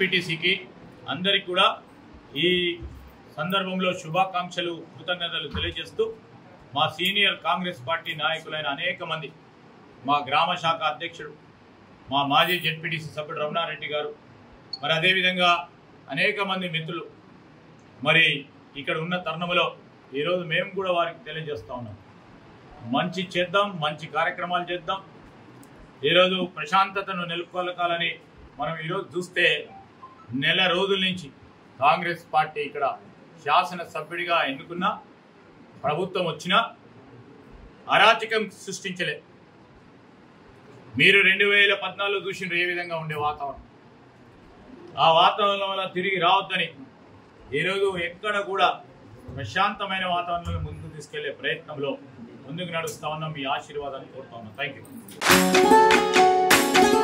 జెడ్పీటీసీకి అందరికి కూడా ఈ సందర్భంలో శుభాకాంక్షలు కృతజ్ఞతలు తెలియజేస్తూ మా సీనియర్ కాంగ్రెస్ పార్టీ నాయకులైన అనేక మంది మా గ్రామ శాఖ అధ్యక్షుడు మా మాజీ జెడ్పీటీసీ సభ్యుడు రమణారెడ్డి గారు మరి అదేవిధంగా అనేక మంది మిత్రులు మరి ఇక్కడ ఉన్న తరుణంలో ఈరోజు మేము కూడా వారికి తెలియజేస్తా ఉన్నాం మంచి చేద్దాం మంచి కార్యక్రమాలు చేద్దాం ఈరోజు ప్రశాంతతను నెలకొల్పాలని మనం ఈరోజు చూస్తే నెల రోజుల నుంచి కాంగ్రెస్ పార్టీ ఇక్కడ శాసన సభ్యుడిగా ఎన్నుకున్న ప్రభుత్వం వచ్చినా అరాచకం సృష్టించలే మీరు రెండు వేల పద్నాలుగు చూసిండ్రు ఏ విధంగా ఉండే వాతావరణం ఆ వాతావరణం వల్ల తిరిగి రావద్దని ఈరోజు ఎక్కడ కూడా ప్రశాంతమైన వాతావరణంలో ముందుకు తీసుకెళ్లే ప్రయత్నంలో ముందుకు నడుస్తా ఉన్నాం మీ ఆశీర్వాదాన్ని కోరుతా ఉన్నాం థ్యాంక్ యూ